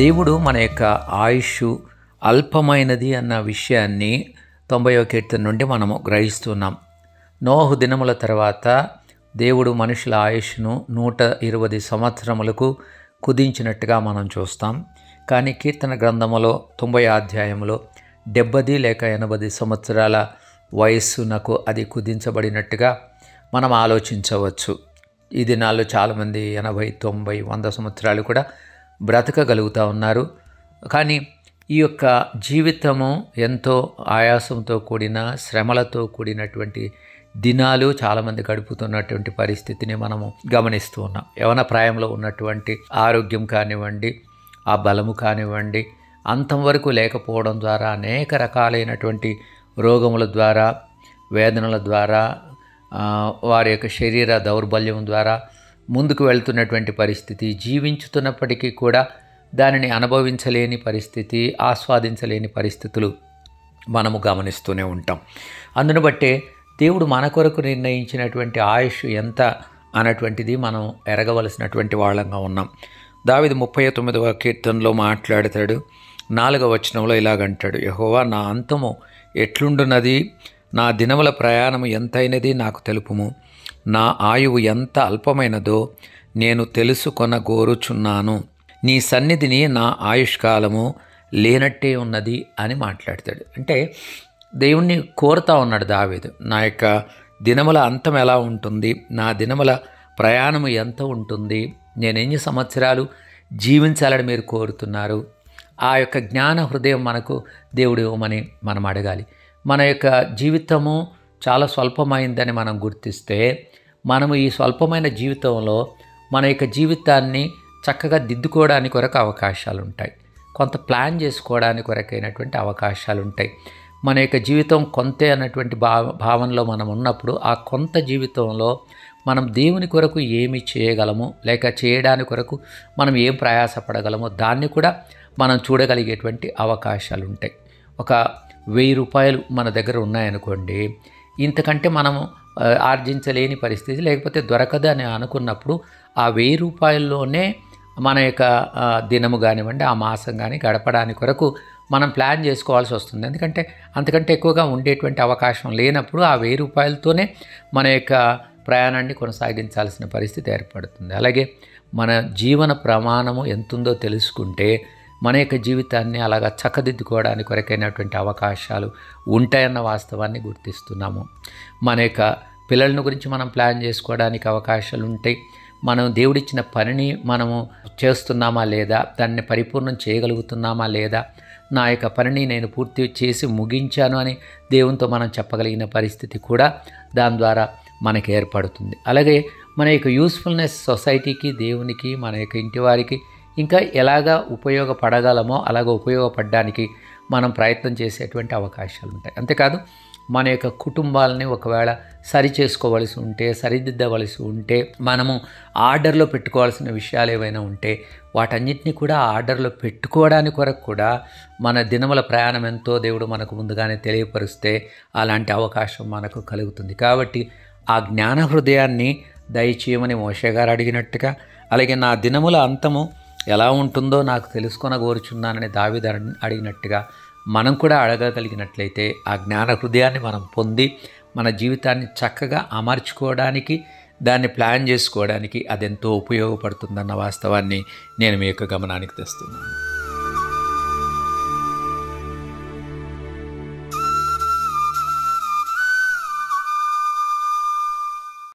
దేవుడు మన యొక్క ఆయుష్ అల్పమైనది అన్న విషయాన్ని తొంభైవ కీర్తన నుండి మనము గ్రహిస్తున్నాం నోహు దినముల తర్వాత దేవుడు మనుషుల ఆయుష్ను నూట ఇరవై సంవత్సరములకు కుదించినట్టుగా మనం చూస్తాం కానీ కీర్తన గ్రంథములో తొంభై అధ్యాయంలో డెబ్బది లేక ఎనభై సంవత్సరాల వయస్సునకు అది కుదించబడినట్టుగా మనం ఆలోచించవచ్చు ఈ దినాల్లో చాలామంది ఎనభై తొంభై వంద సంవత్సరాలు కూడా బ్రతకగలుగుతూ ఉన్నారు కానీ ఈ యొక్క జీవితము ఎంతో ఆయాసంతో కూడిన శ్రమలతో కూడినటువంటి దినాలు చాలామంది గడుపుతున్నటువంటి పరిస్థితిని మనము గమనిస్తూ ఉన్నాం యవన ప్రాయంలో ఉన్నటువంటి ఆరోగ్యం కానివ్వండి ఆ బలము కానివ్వండి అంతం వరకు లేకపోవడం ద్వారా అనేక రకాలైనటువంటి రోగముల ద్వారా వేదనల ద్వారా వారి యొక్క శరీర దౌర్బల్యం ద్వారా ముందుకు వెళ్తున్నటువంటి పరిస్థితి జీవించుతున్నప్పటికీ కూడా దానిని అనుభవించలేని పరిస్థితి ఆస్వాదించలేని పరిస్థితులు మనము గమనిస్తూనే ఉంటాం అందును బట్టే దేవుడు మన కొరకు నిర్ణయించినటువంటి ఆయుష్ ఎంత అన్నటువంటిది మనం ఎరగవలసినటువంటి వాళ్ళంగా ఉన్నాం దావిది ముప్పై తొమ్మిదవ కీర్తనలో మాట్లాడతాడు నాలుగవ వచనంలో ఇలాగంటాడు యహోవా నా అంతము ఎట్లుండున్నది నా దినముల ప్రయాణము ఎంతైనది నాకు తెలుపుము నా ఆయువు ఎంత అల్పమైనదో నేను తెలుసుకొనగోరుచున్నాను నీ సన్నిధిని నా ఆయుష్కాలము లేనట్టే ఉన్నది అని మాట్లాడతాడు అంటే దేవుణ్ణి కోరుతా ఉన్నాడు దావేదు నా యొక్క దినముల అంతం ఎలా ఉంటుంది నా దినముల ప్రయాణము ఎంత ఉంటుంది నేను ఎన్ని సంవత్సరాలు జీవించాలని మీరు కోరుతున్నారు ఆ యొక్క జ్ఞాన హృదయం మనకు దేవుడు ఇవ్వమని మనం అడగాలి మన యొక్క జీవితము చాలా స్వల్పమైందని మనం గుర్తిస్తే మనము ఈ స్వల్పమైన జీవితంలో మన యొక్క జీవితాన్ని చక్కగా దిద్దుకోవడానికి కొరకు అవకాశాలు ఉంటాయి కొంత ప్లాన్ చేసుకోవడానికి కొరకైనటువంటి అవకాశాలు ఉంటాయి మన యొక్క జీవితం కొంతే అన్నటువంటి భావ భావనలో మనం ఉన్నప్పుడు ఆ కొంత జీవితంలో మనం దేవుని కొరకు ఏమి చేయగలము లేక చేయడానికి కొరకు మనం ఏం ప్రయాసపడగలమో దాన్ని కూడా మనం చూడగలిగేటువంటి అవకాశాలు ఉంటాయి ఒక వెయ్యి రూపాయలు మన దగ్గర ఉన్నాయనుకోండి ఇంతకంటే మనము ఆర్జించలేని పరిస్థితి లేకపోతే దొరకదు అని అనుకున్నప్పుడు ఆ వెయ్యి రూపాయల్లోనే మన యొక్క దినము కానివ్వండి ఆ మాసం కానీ గడపడానికి కొరకు మనం ప్లాన్ చేసుకోవాల్సి వస్తుంది ఎందుకంటే అంతకంటే ఎక్కువగా ఉండేటువంటి అవకాశం లేనప్పుడు ఆ వెయ్యి రూపాయలతోనే మన యొక్క ప్రయాణాన్ని కొనసాగించాల్సిన పరిస్థితి ఏర్పడుతుంది అలాగే మన జీవన ప్రమాణము ఎంతుందో తెలుసుకుంటే మన యొక్క జీవితాన్ని అలాగా చక్కదిద్దుకోవడానికి కొరకైనటువంటి అవకాశాలు ఉంటాయన్న వాస్తవాన్ని గుర్తిస్తున్నాము మన యొక్క పిల్లల గురించి మనం ప్లాన్ చేసుకోవడానికి అవకాశాలు ఉంటాయి మనం దేవుడిచ్చిన పనిని మనము చేస్తున్నామా లేదా దాన్ని పరిపూర్ణం చేయగలుగుతున్నామా లేదా నా యొక్క పనిని నేను పూర్తి చేసి ముగించాను అని దేవునితో మనం చెప్పగలిగిన పరిస్థితి కూడా దాని ద్వారా మనకి ఏర్పడుతుంది అలాగే మన యొక్క యూస్ఫుల్నెస్ సొసైటీకి దేవునికి మన యొక్క ఇంటి వారికి ఇంకా ఎలాగా ఉపయోగపడగలమో అలాగ ఉపయోగపడడానికి మనం ప్రయత్నం చేసేటువంటి అవకాశాలు ఉంటాయి అంతేకాదు మన యొక్క కుటుంబాలని ఒకవేళ సరి చేసుకోవలసి ఉంటే సరిదిద్దవలసి ఉంటే మనము ఆర్డర్లో పెట్టుకోవాల్సిన విషయాలు ఏవైనా ఉంటే వాటన్నిటిని కూడా ఆర్డర్లో పెట్టుకోవడానికి కొరకు కూడా మన దినముల ప్రయాణం ఎంతో దేవుడు మనకు ముందుగానే తెలియపరుస్తే అలాంటి అవకాశం మనకు కలుగుతుంది కాబట్టి ఆ జ్ఞాన హృదయాన్ని దయచేయమని మోషే గారు అడిగినట్టుగా అలాగే నా దినముల అంతము ఎలా ఉంటుందో నాకు తెలుసుకొన కోరుచున్నానని దావిద అడిగినట్టుగా మనం కూడా అడగగలిగినట్లయితే ఆ జ్ఞాన హృదయాన్ని మనం పొంది మన జీవితాన్ని చక్కగా అమర్చుకోవడానికి దాన్ని ప్లాన్ చేసుకోవడానికి అదెంతో ఉపయోగపడుతుందన్న వాస్తవాన్ని నేను మీ యొక్క గమనానికి తెస్తున్నాను